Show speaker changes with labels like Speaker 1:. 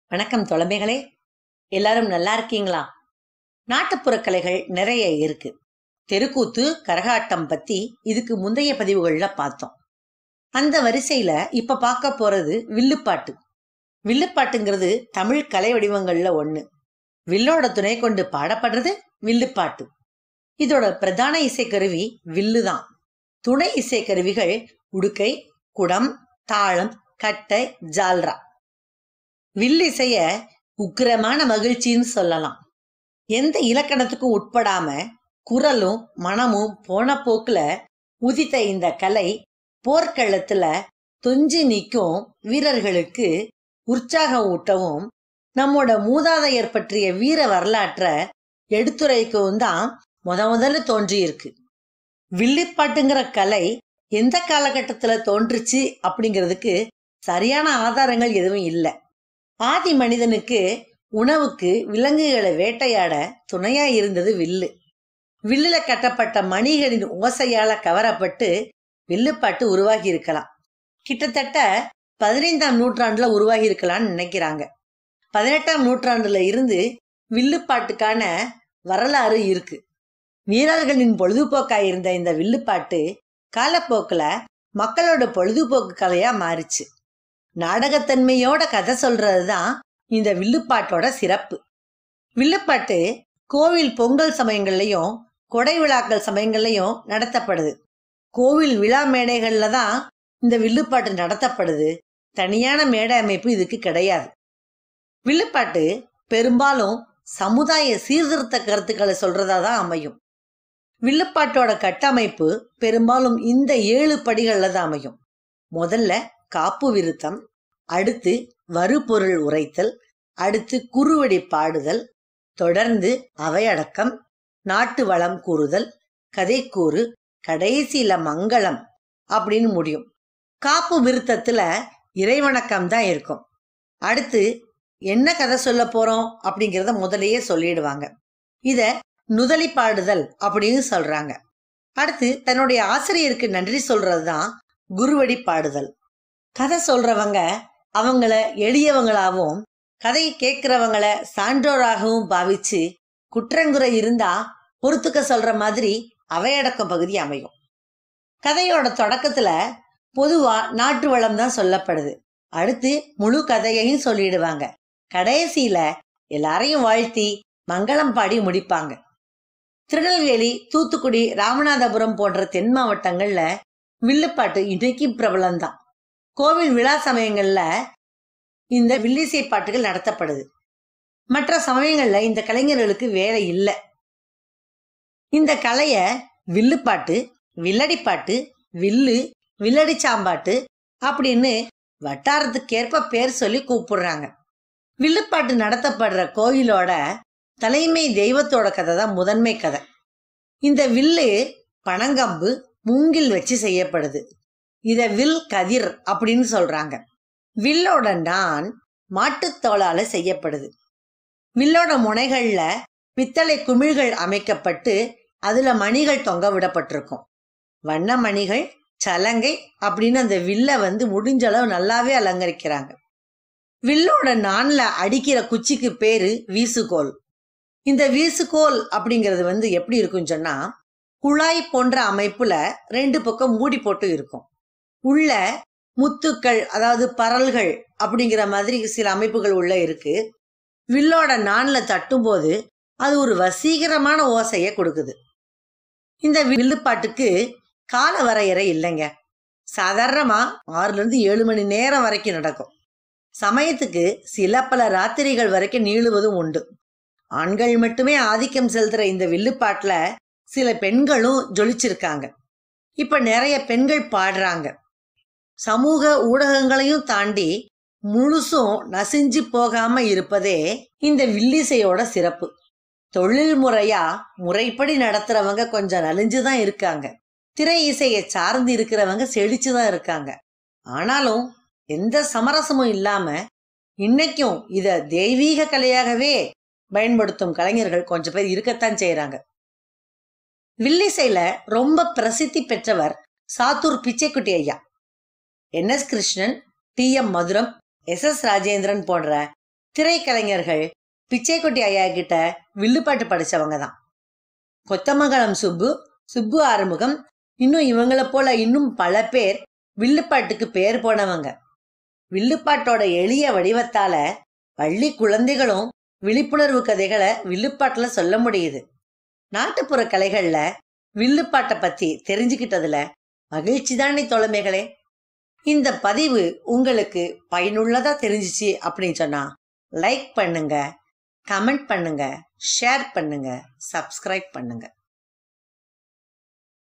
Speaker 1: வணக்கம் தொலைமைகளே எல்லாரும் நல்லா இருக்கீங்களா நாட்டுப்புற கலைகள் நிறைய இருக்கு தெருக்கூத்து கரகாட்டம் பத்தி இதுக்கு முந்தைய பதிவுகள்ல பார்த்தோம் அந்த வரிசையில இப்ப பார்க்க போறது வில்லுப்பாட்டு வில்லுப்பாட்டுங்கிறது தமிழ் கலை வடிவங்கள்ல ஒண்ணு வில்லோட துணை கொண்டு பாடப்படுறது வில்லுப்பாட்டு இதோட பிரதான இசைக்கருவி வில்லுதான் துணை இசைக்கருவிகள் உடுக்கை குடம் தாளம் கட்டை ஜால்ரா வில்லிசைய உக்கிரமான மகிழ்ச்சின்னு சொல்லலாம் எந்த இலக்கணத்துக்கும் உட்படாம குரலும் மனமும் போன போக்குல உதித்த இந்த கலை போர்க்களத்துல தொஞ்சி நிற்கும் வீரர்களுக்கு உற்சாகம் ஊட்டவும் நம்மோட மூதாதையர் பற்றிய வீர வரலாற்றை எடுத்துரைக்கவும் தான் முத முதல்ல தோன்றியிருக்கு வில்லிப்பாட்டுங்கிற கலை எந்த காலகட்டத்துல தோன்றுச்சு அப்படிங்கிறதுக்கு சரியான ஆதாரங்கள் எதுவும் இல்லை ஆதி மனிதனுக்கு உணவுக்கு விலங்குகளை வேட்டையாட துணையா இருந்தது வில்லு வில்லுல கட்டப்பட்ட மணிகளின் ஓசையால கவரப்பட்டு வில்லுப்பாட்டு உருவாகி இருக்கலாம் கிட்டத்தட்ட பதினைந்தாம் நூற்றாண்டுல உருவாகி இருக்கலாம்னு நினைக்கிறாங்க பதினெட்டாம் நூற்றாண்டுல இருந்து வில்லுப்பாட்டுக்கான வரலாறு இருக்கு வீரர்களின் பொழுதுபோக்கா இருந்த இந்த வில்லுப்பாட்டு காலப்போக்குல மக்களோட பொழுதுபோக்கு கலையா மாறிச்சு நாடகத்தன்மையோட கதை சொல்றதுதான் இந்த வில்லுப்பாட்டோட சிறப்பு வில்லுப்பாட்டு கோவில் பொங்கல் சமயங்கள்லயும் கொடை விழாக்கள் சமயங்கள்லயும் நடத்தப்படுது கோவில் விழா மேடைகள்ல தான் இந்த வில்லுப்பாட்டு நடத்தப்படுது தனியான மேடை அமைப்பு இதுக்கு கிடையாது வில்லுப்பாட்டு பெரும்பாலும் சமுதாய சீர்திருத்த கருத்துக்களை சொல்றதா தான் அமையும் வில்லுப்பாட்டோட கட்டமைப்பு பெரும்பாலும் இந்த ஏழு படிகள்ல தான் அமையும் முதல்ல காப்பு விருத்தம் அடுத்து வருபொருள் உரைத்தல் அடுத்து குறுவடி பாடுதல் தொடர்ந்து அவையடக்கம் நாட்டு வளம் கூறுதல் கதைக்கூறு கடைசியில மங்களம் அப்படின்னு முடியும் காப்பு விருத்தத்துல இறைவணக்கம் தான் இருக்கும் அடுத்து என்ன கதை சொல்ல போறோம் அப்படிங்கிறத முதலையே சொல்லிடுவாங்க இத நுதலி பாடுதல் அப்படின்னு சொல்றாங்க அடுத்து தன்னுடைய ஆசிரியருக்கு நன்றி சொல்றதுதான் குருவடி பாடுதல் கதை சொல்றவங்க அவங்கள எளியவங்களாகவும் கதை கேட்கிறவங்கள சான்றோராகவும் பாவிச்சு குற்றங்குறை இருந்தா பொறுத்துக்க சொல்ற மாதிரி அவையடக்கம் பகுதி அமையும் கதையோட தொடக்கத்துல பொதுவா நாட்டு வளம் தான் சொல்லப்படுது அடுத்து முழு கதையையும் சொல்லிடுவாங்க கடைசியில எல்லாரையும் வாழ்த்தி மங்களம் பாடி முடிப்பாங்க திருநெல்வேலி தூத்துக்குடி ராமநாதபுரம் போன்ற தென் மாவட்டங்கள்ல வில்லுப்பாட்டு இன்னைக்கு பிரபலம்தான் கோவில் விழா சமயங்கள்ல இந்த வில்லிசை பாட்டுகள் நடத்தப்படுது மற்ற சமயங்கள்ல இந்த கலைஞர்களுக்கு வேலை இல்லை இந்த கலைய வில்லுப்பாட்டு வில்லடிப்பாட்டு வில்லு வில்லடி சாம்பாட்டு அப்படின்னு வட்டாரத்துக்கேற்ப பேர் சொல்லி கூப்பிடுறாங்க வில்லுப்பாட்டு நடத்தப்படுற கோயிலோட தலைமை தெய்வத்தோட கதை தான் முதன்மை கதை இந்த வில்லு பனங்கம்பு மூங்கில் வச்சு செய்யப்படுது இத வில் கதிர் அப்படின்னு சொல்றாங்க வில்லோட நான் மாட்டுத்தோளால செய்யப்படுது வில்லோட முனைகள்ல பித்தளை குமிழ்கள் அமைக்கப்பட்டு அதுல மணிகள் தொங்க விடப்பட்டிருக்கும் வண்ண மணிகள் சலங்கை அப்படின்னு அந்த வில்ல வந்து முடிஞ்ச அளவு நல்லாவே அலங்கரிக்கிறாங்க வில்லோட நான்ல அடிக்கிற குச்சிக்கு பேரு வீசுகோல் இந்த வீசுகோல் அப்படிங்கிறது வந்து எப்படி இருக்குன்னு சொன்னா குழாய் போன்ற அமைப்புல ரெண்டு பக்கம் மூடி போட்டு இருக்கும் உள்ள முத்துக்கள் அதாவது பரல்கள் அப்படிங்கிற மாதிரி சில அமைப்புகள் உள்ள இருக்கு வில்லோட நான்ல தட்டும்போது அது ஒரு வசீகரமான ஓசையை கொடுக்குது இந்த வில்லுப்பாட்டுக்கு கால வரையறை இல்லைங்க சாதாரணமா ஆறுல இருந்து ஏழு மணி நேரம் வரைக்கும் நடக்கும் சமயத்துக்கு சில பல ராத்திரிகள் வரைக்கும் நீளுவதும் உண்டு ஆண்கள் மட்டுமே ஆதிக்கம் செலுத்துற இந்த வில்லுப்பாட்டுல சில பெண்களும் ஜொலிச்சிருக்காங்க இப்ப நிறைய பெண்கள் பாடுறாங்க சமூக ஊடகங்களையும் தாண்டி முழுசும் நசிஞ்சு போகாம இருப்பதே இந்த வில்லிசையோட சிறப்பு தொழில் முறையா முறைப்படி நடத்துறவங்க கொஞ்சம் நலிஞ்சுதான் இருக்காங்க திரை இசையை சார்ந்து இருக்கிறவங்க செழிச்சுதான் இருக்காங்க ஆனாலும் எந்த சமரசமும் இல்லாம இன்னைக்கும் இத தெய்வீக கலையாகவே பயன்படுத்தும் கலைஞர்கள் கொஞ்சம் பேர் இருக்கத்தான் செய்யறாங்க வில்லிசையில ரொம்ப பிரசித்தி பெற்றவர் சாத்தூர் பிச்சைக்குட்டி ஐயா N S Krishnan T M Madhuram S S Rajendran போன்ற திரைக்கலைஞர்கள் பிச்சைக்குட்டி ஐயா கிட்ட வில்லுப்பாட்டு படிச்சவங்க தான் கொத்தமங்கலம் சுப்பு சுப்பு ஆறுமுகம் இன்னும் இவங்கள போல இன்னும் பல பேர் வில்லுப்பாட்டுக்கு பேர் போனவங்க வில்லுப்பாட்டோட எளிய வடிவத்தால பள்ளி குழந்தைகளும் விழிப்புணர்வு கதைகளை வில்லுப்பாட்டுல சொல்ல முடியுது நாட்டுப்புற கலைகள்ல வில்லுப்பாட்டை பத்தி தெரிஞ்சுக்கிட்டதுல மகிழ்ச்சி தானே தோழமைகளே இந்த பதிவு உங்களுக்கு பயனுள்ளதா தெரிஞ்சிச்சு அப்படின்னு சொன்னா லைக் பண்ணுங்க கமெண்ட் பண்ணுங்க ஷேர் பண்ணுங்க சப்ஸ்கிரைப் பண்ணுங்க